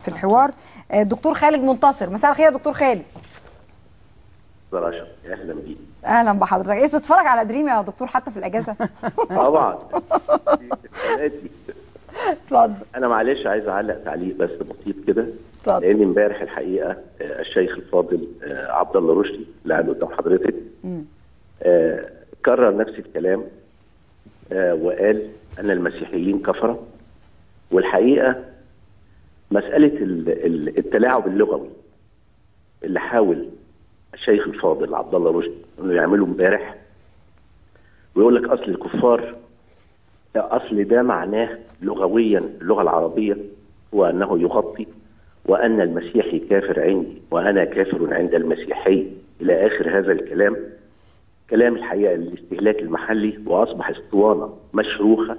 في الحوار آه، دكتور خالد منتصر مساء الخير يا دكتور خالد رشا اهلا بيك اهلا بحضرتك ايه بتتفرج على دريم يا دكتور حتى في الاجازه طبعا دي اتفضل انا معلش عايز اعلق تعليق بس بسيط كده اتفضل. لان امبارح الحقيقه آه، الشيخ الفاضل آه، عبد الله رشدي اللي قاعد قدام حضرتك آه، كرر نفس الكلام آه، وقال ان المسيحيين كفره والحقيقه مساله ال- ال- التلاعب اللغوي اللي حاول الشيخ الفاضل عبد الله رشدي انه يعمله امبارح ويقول لك اصل الكفار اصل ده معناه لغويا اللغه العربيه هو انه يغطي وان المسيحي كافر عندي وانا كافر عند المسيحي الى اخر هذا الكلام كلام الحقيقه الاستهلاك المحلي واصبح اسطوانه مشروخه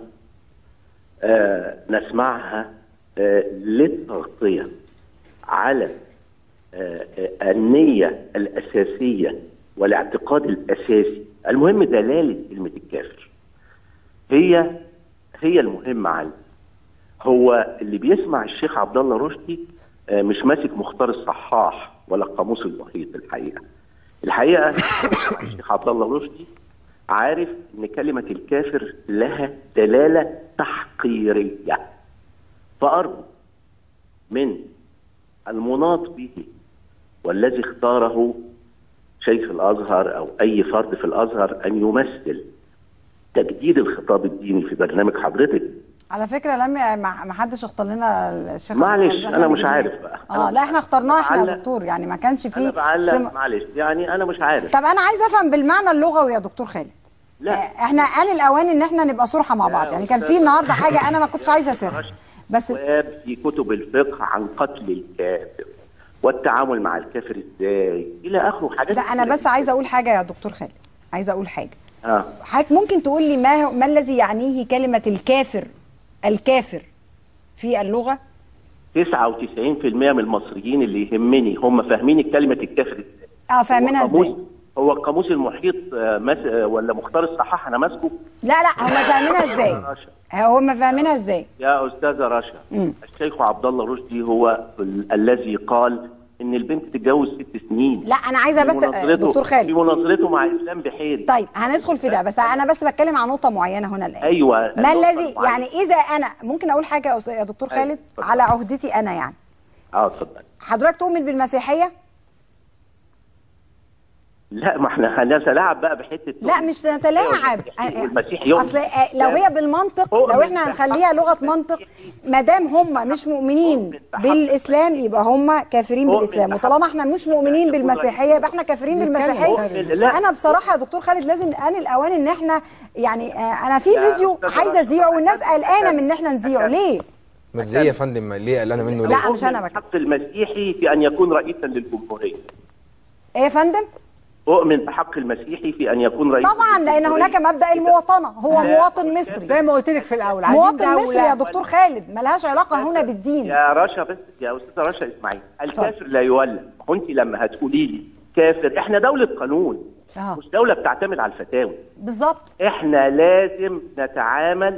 آه نسمعها آه للتغطيه على آه آه النيه الاساسيه والاعتقاد الاساسي المهم دلاله كلمه الكافر هي هي المهمة عندي هو اللي بيسمع الشيخ عبد الله رشدي آه، مش ماسك مختار الصحاح ولا القاموس المحيط الحقيقة الحقيقة الشيخ عبد الله رشدي عارف ان كلمة الكافر لها دلالة تحقيرية فأرجو من المناط به والذي اختاره شيخ الازهر او اي فرد في الازهر ان يمثل تجديد الخطاب الديني في برنامج حضرتك على فكره لم ي- ما ما حدش اختار لنا الشيخ معلش، عبد الرحمن أنا مش جبناه. عارف بقى. اه أنا لا احنا اخترناه احنا يا بعلق- دكتور يعني ما كانش انا فيه بعلق سم- معلش يعني انا مش عارف طب انا عايزه افهم بالمعنى اللغوي يا دكتور خالد لا. آه، احنا ان الاوان ان احنا نبقى صراحه مع بعض يعني كان في النهارده حاجه انا ما كنتش عايزه اسرها بس واب في كتب الفقه عن قتل الكافر والتعامل مع الكافر ازاي الى اخره حاجات لا انا كتيرة بس عايزه اقول حاجه يا دكتور خالد عايزه اقول حاجه اه حضرتك ممكن تقول لي ما هو ما الذي يعنيه كلمه الكافر الكافر في اللغه 99% من المصريين اللي يهمني هم فاهمين كلمه الكافر ازاي اه فاهمينها هو ازاي قاموس- هو القاموس المحيط آه، مس... آه، ولا مختار الصحاح انا ماسكه لا لا هم فاهمينها ازاي رشا. هم فاهمينها ازاي يا استاذه رشا الشيخ عبد الله رشدي هو ال- الذي قال ان البنت تتجوز ست سنين لا انا عايزه في بس مناظرته- دكتور في خالد مناظرته مع اسلام بحيري طيب هندخل في ده بس انا بس بتكلم عن نقطه معينه هنا الان ايوه ما النقطة الذي المعينة. يعني اذا انا ممكن اقول حاجه يا أستاذ- يا دكتور أيوة، خالد اتفضل. على عهدتي انا يعني اه اتفضل حضرتك تؤمن بالمسيحيه لا ما احنا هنتلاعب بقى بحته لا مش نتلاعب والمسيح يؤمن. اصل آه، لو هي بالمنطق أؤمن لو احنا بحق هنخليها لغه منطق ما دام هم مش مؤمنين أؤمن بحق بالاسلام يبقى هم كافرين أؤمن بالاسلام بحق وطالما احنا مش مؤمنين يكون بالمسيحيه يبقى احنا كافرين أؤمن. بالمسيحيه لا. انا بصراحه يا دكتور خالد لازم ان الاوان ان احنا يعني آه، انا في لا، فيديو أستاذ عايزه راشد، اذيعه والناس أكمل. قلقانه من ان احنا نذيعه ليه ما ازاي يا فندم ليه قلقانه منه لا، ليه؟ مش أنا أؤمن بكلم. بحق المسيحي في ان يكون رئيسا للجمهوريه ايه يا فندم اؤمن بحق المسيحي في ان يكون رئيسا طبعا لان للجمهورية. هناك مبدا المواطنه هو لا. مواطن مصري زي ما قلت لك في الاول عايزين مواطن دولة. مصري يا دكتور خالد ملهاش علاقه هنا بالدين يا رشا بس يا استاذه رشا اسمعي الكافر لا يولى وانت لما هتقولي لي كافر احنا دوله قانون آه. مش دوله بتعتمد على الفتاوي بالظبط احنا لازم نتعامل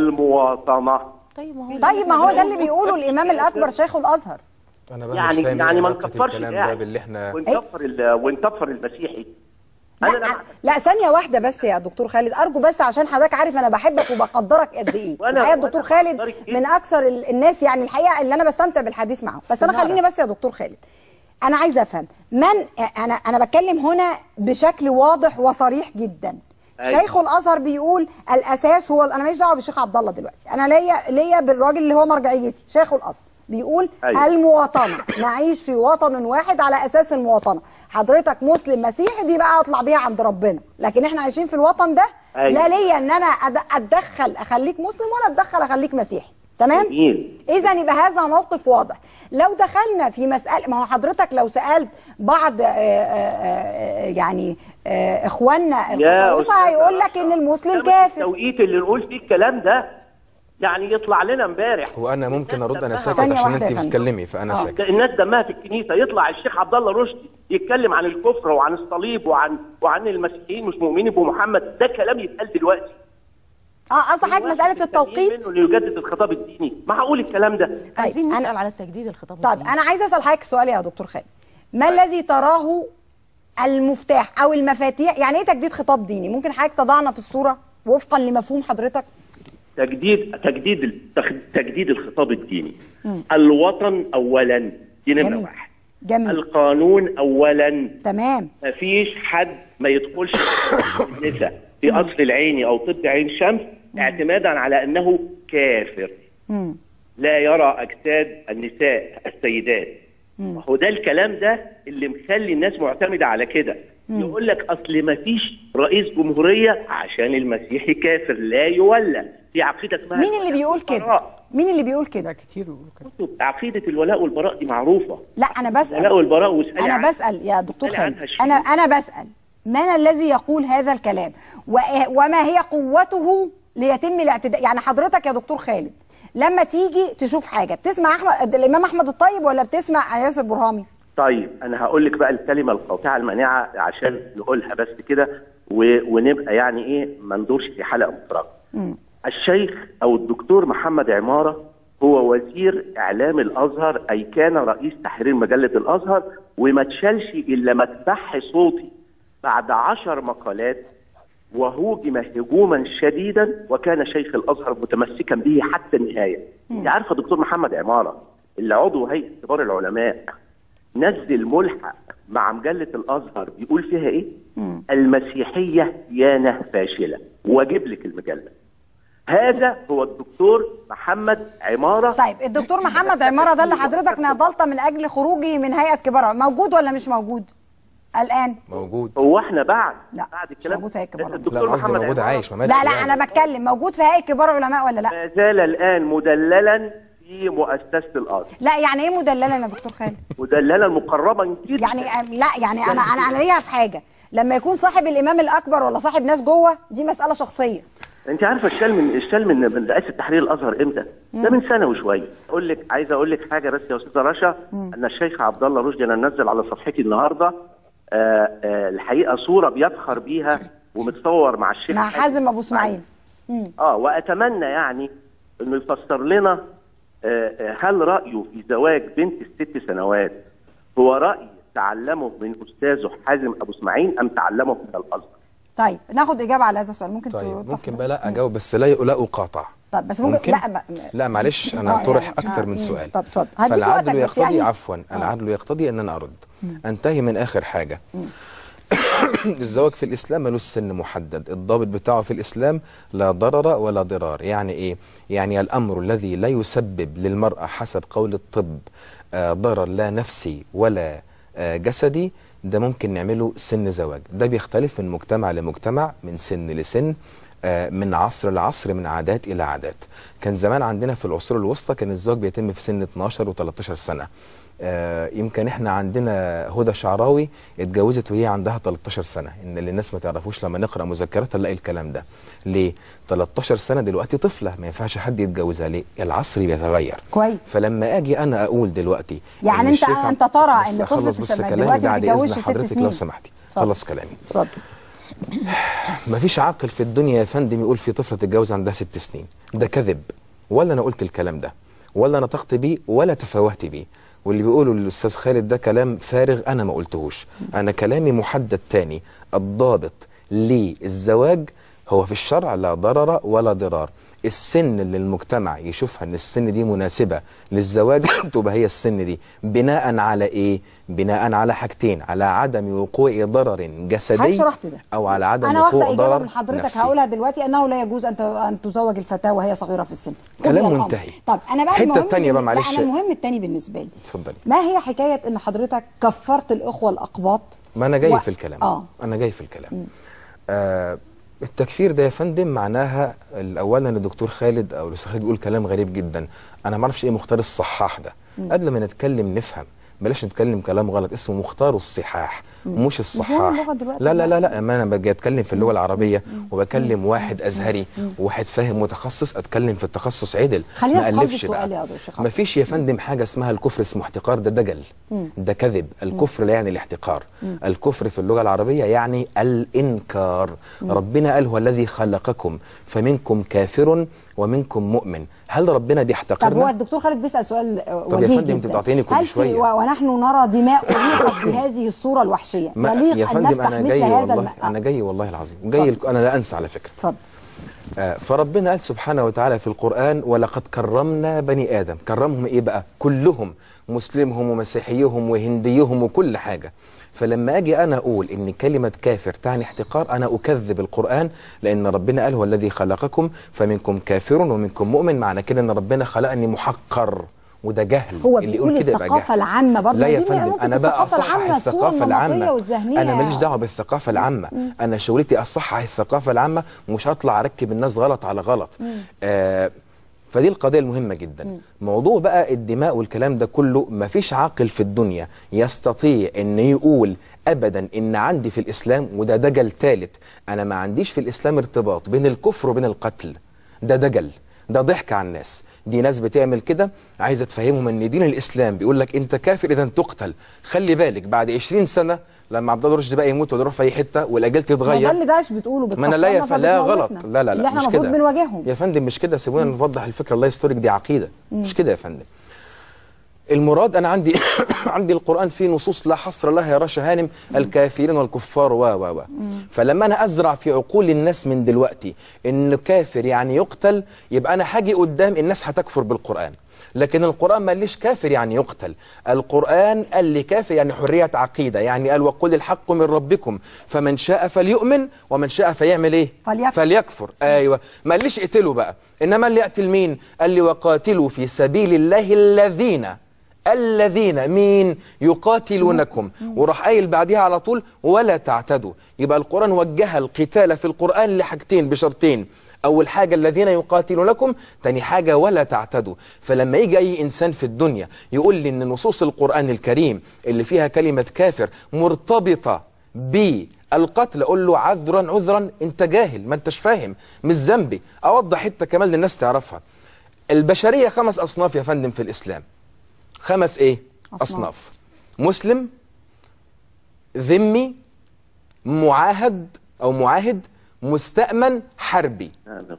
المواطنه طيب ما هو طيب ما هو ده اللي بيقوله الامام الاكبر شيخ الازهر انا بقى يعني مش فاهم يعني ايه ما علاقة نكفرش الكلام الداعي ده باللي احنا ونكفر ال- ونكفر المسيحي انا لا, لا لا ثانية واحدة بس يا دكتور خالد أرجو بس عشان حضرتك عارف أنا بحبك وبقدرك قد إيه وأنا- الحقيقة الدكتور وأنا خالد بقدرك جداً. من أكثر ال- الناس يعني الحقيقة اللي أنا بستمتع بالحديث معه بس أنا خليني بس يا دكتور خالد أنا عايزة أفهم من أنا أنا بتكلم هنا بشكل واضح وصريح جدا أيوة. شيخ الازهر بيقول الاساس هو انا ماليش دعوه بالشيخ عبد الله دلوقتي انا ليا ليا بالراجل اللي هو مرجعيتي شيخ الازهر بيقول أيوة. المواطنه نعيش في وطن واحد على اساس المواطنه حضرتك مسلم مسيحي دي بقى اطلع بيها عند ربنا لكن احنا عايشين في الوطن ده أيوة. لا ليا ان انا أد- اتدخل اخليك مسلم ولا اتدخل اخليك مسيحي تمام جميل. اذا يبقى هذا موقف واضح لو دخلنا في مساله ما هو حضرتك لو سالت بعض آه، آه، آه، يعني آه، اخواننا يا القساوسه أستاذ هيقول لك رشا، ان المسلم ده مش كافر التوقيت اللي نقول فيه الكلام ده يعني يطلع لنا امبارح وانا ممكن ارد انا ساكت ثانية عشان واحدة انت يا فندم. بتتكلمي فانا آه. ساكت ده الناس دمها في الكنيسه يطلع الشيخ عبد الله رشدي يتكلم عن الكفر وعن الصليب وعن وعن المسيحيين مش مؤمنين بمحمد ده كلام يتقال دلوقتي اه قصد حضرتك مساله مستنيين التوقيت منه ليجدد الخطاب الديني معقول الكلام ده عايزين أنا- نسال على التجديد الخطاب طب الديني. انا عايزه اسال حضرتك سؤال يا دكتور خالد ما الذي تراه المفتاح او المفاتيح يعني ايه تجديد خطاب ديني ممكن حضرتك تضعنا في الصوره وفقا لمفهوم حضرتك تجديد تجديد التخ- تجديد الخطاب الديني الوطن اولا دي نمره جميل واحد جميل القانون اولا تمام ما فيش حد ما يدخلش النساء في اصل العيني او طب عين شمس اعتمادا على انه كافر مم. لا يرى اجساد النساء السيدات هو ده الكلام ده اللي مخلي الناس معتمده على كده يقول لك اصل ما فيش رئيس جمهوريه عشان المسيحي كافر لا يولى في عقيده اسمها مين اللي بيقول كده البراء. مين اللي بيقول كده كتير بيقولوا كده كتب عقيده الولاء والبراء دي معروفه لا انا الولاء بسال والبراء واسالي انا عنها. بسال يا دكتور اسألي خالد عنها شيء. انا انا بسال من الذي يقول هذا الكلام وإيه- وما هي قوته ليتم الاعتداء يعني حضرتك يا دكتور خالد لما تيجي تشوف حاجه بتسمع احمد الامام احمد الطيب ولا بتسمع ياسر برهامي طيب انا هقول لك بقى الكلمه القاطعه المانعه عشان نقولها بس كده و- ونبقى يعني ايه ما ندورش في حلقه مفرغه. الشيخ او الدكتور محمد عماره هو وزير اعلام الازهر اي كان رئيس تحرير مجله الازهر وما تشالش الا ما تبح صوتي بعد عشر مقالات وهوجم هجوما شديدا وكان شيخ الازهر متمسكا به حتى النهايه. انت عارفه دكتور محمد عماره اللي عضو هيئه كبار العلماء نزل ملحق مع مجله الازهر بيقول فيها ايه؟ المسيحيه ديانه فاشله واجيب لك المجله. هذا هو الدكتور محمد عماره طيب الدكتور محمد عماره ده اللي حضرتك ناضلت من اجل خروجه من هيئه كبار موجود ولا مش موجود الان موجود هو احنا بعد لا، بعد مش الكلام موجود في هيئة كبار العلماء. لا قصدي موجود عمارة عايش ما ماتش لا لا يعني. انا بتكلم موجود في هيئه كبار العلماء ولا لا ما زال الان مدللا في مؤسسه الازهر لا يعني ايه مدللا يا دكتور خالد مدللا مقربا جدا يعني أم- لا يعني انا انا انا ليها في حاجه لما يكون صاحب الامام الاكبر ولا صاحب ناس جوه دي مساله شخصيه انت عارفه الشال من الشال من من رئاسه تحرير الازهر امتى؟ ده من سنه وشويه. اقول لك عايز اقول لك حاجه بس يا استاذه رشا ان الشيخ عبد الله رشدي انا منزل على صفحتي النهارده آه آه الحقيقه صوره بيفخر بيها ومتصور مع الشيخ مع حازم ابو اسماعيل اه واتمنى يعني انه يفسر لنا آه آه هل رايه في زواج بنت الست سنوات هو راي تعلمه من استاذه حازم ابو اسماعيل ام تعلمه من الازهر؟ طيب ناخد اجابه على هذا السؤال ممكن طيب تروح ممكن ده؟ بقى لا اجاوب بس لا لا اقاطع طب بس ممكن, ممكن؟ لا ما لا معلش آه، انا يعني- طرح آه، اكتر من مم. سؤال طب اتفضل. هديك فالعدل وقتك بس يقتضي يعني- عفوا العدل يقتضي ان انا ارد انتهي من اخر حاجه الزواج في الاسلام ملوش سن محدد الضابط بتاعه في الاسلام لا ضرر ولا ضرار يعني ايه يعني الامر الذي لا يسبب للمراه حسب قول الطب آه، ضرر لا نفسي ولا آه، جسدي ده ممكن نعمله سن زواج ده بيختلف من مجتمع لمجتمع من سن لسن آه، من عصر لعصر من عادات الى عادات كان زمان عندنا في العصور الوسطى كان الزواج بيتم في سن 12 و13 سنه آه، يمكن احنا عندنا هدى شعراوي اتجوزت وهي عندها 13 سنه ان اللي الناس ما تعرفوش لما نقرا مذكراتها نلاقي الكلام ده ليه 13 سنه دلوقتي طفله ما ينفعش حد يتجوزها ليه العصر بيتغير كويس فلما اجي انا اقول دلوقتي يعني إن انت- الشيخ عبد- انت ترى بس ان طفل أخلص في بس السنة كلامي دلوقتي ما بعد بيتجوزش اذن ست حضرتك سنين. لو سمحتي اتفضل. خلص كلامي اتفضل ما فيش عاقل في الدنيا يا فندم يقول في طفله تتجوز عندها ست سنين ده كذب ولا انا قلت الكلام ده ولا نطقت بيه ولا تفاوهت بيه واللي بيقوله الاستاذ خالد ده كلام فارغ انا ما قلتهوش انا كلامي محدد تاني الضابط للزواج هو في الشرع لا ضرر ولا ضرار السن اللي المجتمع يشوفها ان السن دي مناسبه للزواج تبقى هي السن دي بناء على ايه بناء على حاجتين على عدم وقوع ضرر جسدي حضرتك شرحت ده او على عدم انا وقوع واخده اجابه ضرر من حضرتك نفسي. هقولها دلوقتي انه لا يجوز ان ت- ان تزوج الفتاه وهي صغيره في السن كلام قضي الأمر. منتهي. طب انا بقى الحتة المهم التانية بقى بالن- معلش. لا انا المهم التاني بالنسبه لي اتفضلي ما هي حكايه ان حضرتك كفرت الاخوه الاقباط ما انا جاي و- في الكلام اه انا جاي في الكلام آه التكفير ده يا فندم معناها ال- اولا الدكتور خالد او الاستاذ خالد بيقول كلام غريب جدا انا ما اعرفش ايه مختار الصحاح ده قبل ما نتكلم نفهم بلاش نتكلم كلام غلط اسمه مختار الصحاح مش الصحاح اللغة دلوقتي لا لا بقى. لا لا ما انا باجي اتكلم في اللغه العربيه وبكلم واحد ازهري وواحد فاهم متخصص اتكلم في التخصص عدل خلينا ما في قلب ألفش السؤال بقى. يا شيخ عبد. ما فيش يا فندم حاجه اسمها الكفر اسمه احتقار ده دجل ده كذب الكفر لا يعني الاحتقار الكفر في اللغه العربيه يعني الانكار ربنا قال هو الذي خلقكم فمنكم كافر ومنكم مؤمن هل ربنا طب هو بيحتقرنا الدكتور خالد بيسال سؤال آه، طب يا وجيه فندم، أنت جدا بتعطيني كل هل في شوية. و- ونحن نرى دماء أريقت بهذه الصوره الوحشيه ما- يليق يا ان فندم نفتح انا مثل جاي هذا والله الم... انا جاي والله العظيم جاي اتفضل. انا لا انسى على فكره اتفضل آه، فربنا قال سبحانه وتعالى في القرآن ولقد كرمنا بني آدم كرمهم إيه بقى كلهم مسلمهم ومسيحيهم وهنديهم وكل حاجة فلما أجي أنا أقول إن كلمة كافر تعني احتقار أنا أكذب القرآن لأن ربنا قال هو الذي خلقكم فمنكم كافر ومنكم مؤمن معنى كده إن ربنا خلقني محقر وده جهل هو اللي بيقول كده يبقى الثقافه جهل. العامه برضه لا يا دي فندم ممكن انا بقى الثقافه اصحح العامه الصوره الثقافه النمطيه العامه والذهنيه انا ماليش دعوه بالثقافه العامه انا شغلتي اصحح الثقافه العامه ومش هطلع اركب الناس غلط على غلط آه فدي القضيه المهمه جدا موضوع بقى الدماء والكلام ده كله مفيش عاقل في الدنيا يستطيع ان يقول ابدا ان عندي في الاسلام وده دجل ثالث انا ما عنديش في الاسلام ارتباط بين الكفر وبين القتل ده دجل ده ضحك على الناس دي ناس بتعمل كده عايزه تفهمهم ان دين الاسلام بيقول لك انت كافر اذا تقتل خلي بالك بعد 20 سنه لما عبد الله رشدي بقى يموت ويروح في اي حته والاجال ما ده تتغير اللي داعش بتقوله ما انا لا يا بتكفرنا فلا غلط فبتموتنا. لا لا لا اللي احنا مش المفروض كده بنواجههم يا فندم مش كده سيبونا نوضح الفكره الله يسترك دي عقيده مش كده يا فندم المراد انا عندي عندي القران فيه نصوص لا حصر لها يا رشا هانم الكافرين والكفار و و و فلما انا ازرع في عقول الناس من دلوقتي ان كافر يعني يقتل يبقى انا هاجي قدام الناس هتكفر بالقران لكن القرآن ما قاليش كافر يعني يقتل القرآن قال لي كافر يعني حرية عقيدة يعني قال وقل الحق من ربكم فمن شاء فليؤمن ومن شاء فيعمل ايه فليكفر. فليكفر ايوه ما قاليش اقتلوا بقى انما اللي يقتل مين قال لي وقاتلوا في سبيل الله الذين الذين مين يقاتلونكم وراح قايل بعديها على طول ولا تعتدوا يبقى القرآن وجه القتال في القرآن لحاجتين بشرطين أول حاجة الذين يقاتلونكم تاني حاجة ولا تعتدوا فلما يجي أي إنسان في الدنيا يقول لي إن نصوص القرآن الكريم اللي فيها كلمة كافر مرتبطة بالقتل أقول له عذرا عذرا أنت جاهل ما أنتش فاهم مش ذنبي أوضح حتة كمان للناس تعرفها البشرية خمس أصناف يا فندم في الإسلام خمس إيه؟ أصناف. أصناف مسلم ذمي معاهد أو معاهد مستأمن حربي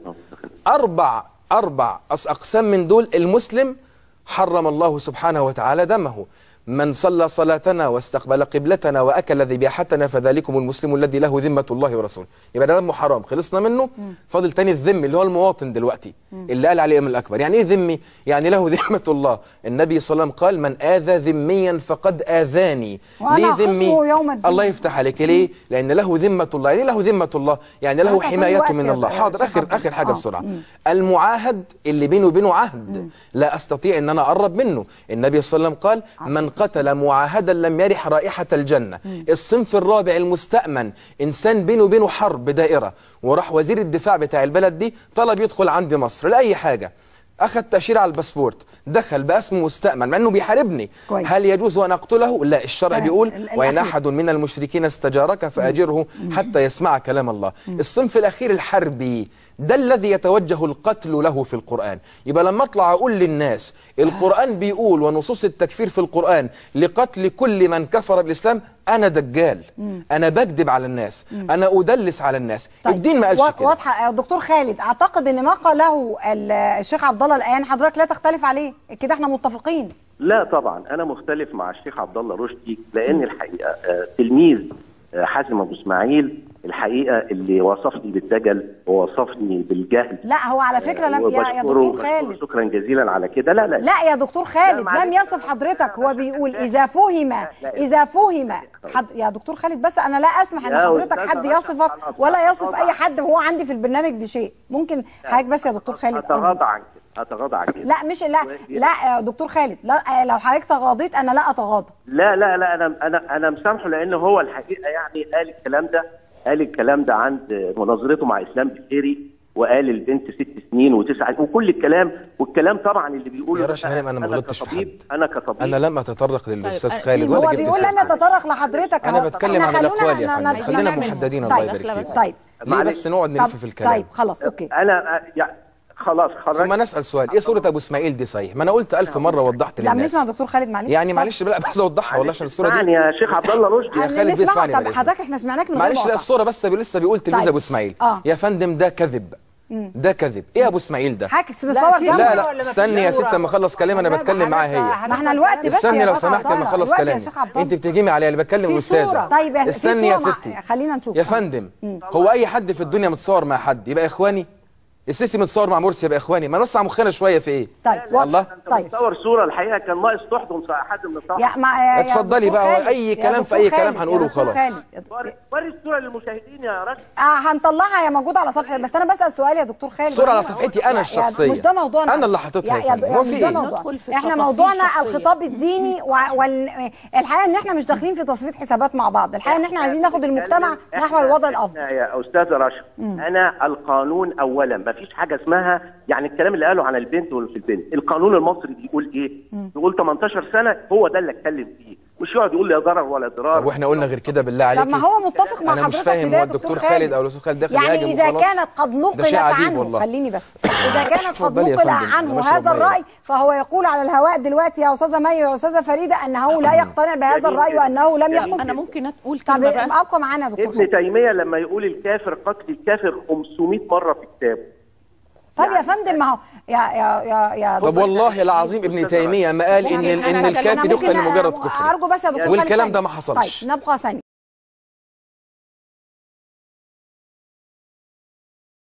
أربع أربع أص- أقسام من دول المسلم حرم الله سبحانه وتعالى دمه من صلى صلاتنا واستقبل قبلتنا وأكل ذبيحتنا فذلكم المسلم الذي له ذمة الله ورسوله يبقى ده دمه حرام خلصنا منه فاضل تاني الذم اللي هو المواطن دلوقتي اللي قال عليه من الأكبر يعني إيه ذمي؟ يعني له ذمة الله النبي صلى الله عليه وسلم قال من آذى ذميا فقد آذاني وأنا ليه خصمه ذمي؟ يوم الدين. الله يفتح عليك ليه؟ لأن له ذمة الله يعني إيه له ذمة الله يعني له عارف عشان حماية الوقت من يا الله شيخ حاضر آخر عبد. آخر حاجة آه. بسرعة المعاهد اللي بينه وبينه عهد لا استطيع ان انا اقرب منه النبي صلى الله عليه وسلم قال من قتل معاهدا لم يرح رائحه الجنه الصنف الرابع المستامن انسان بينه وبينه حرب دائره وراح وزير الدفاع بتاع البلد دي طلب يدخل عند مصر لاي حاجه اخذ تاشيره على الباسبورت دخل بقى اسمه مستأمن مع انه بيحاربني كويس. هل يجوز ان اقتله لا الشرع تمام. بيقول ال- وان الأخير. احد من المشركين استجارك فاجره حتى يسمع كلام الله الصنف الاخير الحربي ده الذي يتوجه القتل له في القرآن يبقى لما اطلع اقول للناس القرآن بيقول ونصوص التكفير في القرآن لقتل كل من كفر بالإسلام أنا دجال أنا بكذب على الناس أنا أدلس على الناس الدين ما قالش وا- كده واضحه آه، دكتور خالد اعتقد ان ما قاله ال- الشيخ عبد الله الان حضرتك لا تختلف عليه كده احنا متفقين لا طبعا انا مختلف مع الشيخ عبد الله رشدي لان الحقيقه آه، تلميذ آه، حازم ابو اسماعيل الحقيقه اللي وصفني بالدجل ووصفني بالجهل لا هو على فكره لم يا, يا وبشكره- دكتور بشكره خالد شكرا جزيلا على كده لا لا لا يا دكتور خالد لا، معلش. لم يصف حضرتك هو بيقول اذا فهم لا، اذا فهم حد يا دكتور خالد بس انا لا اسمح ان يا حضرتك أستاذة حد رشا، يصفك خلاص، ولا يصف أتغاضى اي حد وهو عندي في البرنامج بشيء ممكن حضرتك بس يا دكتور خالد اتغاضى عن كده اتغاضى عن كده لا مش لا لا يا دكتور خالد لا آه، لو حضرتك تغاضيت انا لا اتغاضى لا لا لا انا انا انا مسامحه لان هو الحقيقه يعني قال الكلام ده قال الكلام ده عند مناظرته مع اسلام بخيري وقال البنت ست سنين وتسعة وكل الكلام والكلام طبعا اللي بيقوله يا ده راشد هانم أنا ما غلطتش في كطبيب حد. انا كطبيب انا لم اتطرق للاستاذ طيب، خالد هو ولا هو جبت بيقول سيرته. لن نتطرق لحضرتك انا أهو. بتكلم إحنا عن خلونا الاقوال يا ن- فندم ن- خلينا نعمل- محددين طيب، الله يبارك فيك طيب ليه معلش. بس نقعد نلف طب- في الكلام طيب خلاص اوكي انا يعني خلاص خرجت ثم نسال سؤال ايه صوره ابو اسماعيل دي صحيح ما انا قلت ألف مره وضحت لا للناس بنسمع دكتور خالد معلش يعني اتفضل. معلش لا بس اوضحها والله عشان الصوره اسمعني دي يا شيخ عبد الله رشدي يا هن- خالد نسمعه. بيسمعني طب بعد إذنك. حضرتك احنا سمعناك من غير معلش لا مقاطعة. الصوره بس لسه بيقول تلميذ طيب. ابو اسماعيل آه. يا فندم ده كذب ده كذب ايه ابو اسماعيل ده حاكس لا، بصور في جنبه لا صورة لا ولا مفيش استني يا صورة؟ ست اما اخلص كلامي انا والله بتكلم معاها حضرتك- هي ما احنا الوقت بس استني يا لو شيخ سمحت عبد اما الله. اخلص الوقت يا كلامي شيخ عبد الله. انت بتهجمي عليا انا بتكلم في الاستاذه صورة. طيب يا في استني يا صورة مع- ستي خلينا نشوف يا فندم هو اي حد في الدنيا متصور مع حد يبقى اخواني السيسي متصور مع مرسي يبقى اخواني ما نوسع مخنا شويه في ايه طيب الله طيب تصور صوره الحقيقه كان ناقص تحضن حد من الصحابه يا مع يا اتفضلي دكتور بقى، خالد، أي يا كلام في دكتور أي كلام خالد، يا هنقوله دكتور وخلاص. خالد. وري وري الصوره للمشاهدين يا رشدي اه هنطلعها هي موجوده على صفحه بس انا بسال سؤال يا دكتور خالد الصورة على يا- صفحتي أنا يا- يا- الشخصية. مش ده موضوعنا أنا اللي حاططها يا يا- فندم. يا- هو مش في ده إيه؟ موضوع ندخل في احنا تفاصيل موضوعنا شخصية. الخطاب الديني والحقيقه ان احنا مش داخلين في تصفيه حسابات مع بعض الحقيقه ان احنا عايزين ناخد المجتمع إحنا- نحو الوضع الافضل إحنا يا استاذ رشد انا القانون اولا ما فيش حاجه اسمها يعني الكلام اللي قاله عن البنت واللي في البنت القانون المصري بيقول ايه بيقول 18 سنه هو ده اللي اتكلم فيه مش يقعد يقول لا ضرر ولا ضرار طب واحنا قلنا غير كده بالله عليك طب ما هو متفق مع أنا مش حضرتك فاهم في ده هو يا الدكتور دكتور خالد أو الأستاذ خالد داخل يهاجم يعني اذا وخلاص. كانت قد ده نقلت شيء عجيب عنه والله. خليني بس اذا كانت قد اتفضلي يا نقل فندم. عنه أنا بشرب هذا مية. الراي فهو يقول على الهواء دلوقتي يا استاذه مي ويا استاذه فريده انه لا يقتنع بهذا الراي وانه لم يقم انا ممكن اقول طب كلمه بقى ابقى معانا يا دكتور ابن خالد. تيميه لما يقول الكافر قتل الكافر 500 مره في كتابه طب يا فندم ما هو يا يا يا يا طب والله العظيم ابن تيمية ما قال إن ممكن إن أنا الكافر أنا يقتل ممكن لمجرد أ- كفر ارجو بس يا دكتور خالد والكلام ثانية. ده ما حصلش طيب نبقى ثانيه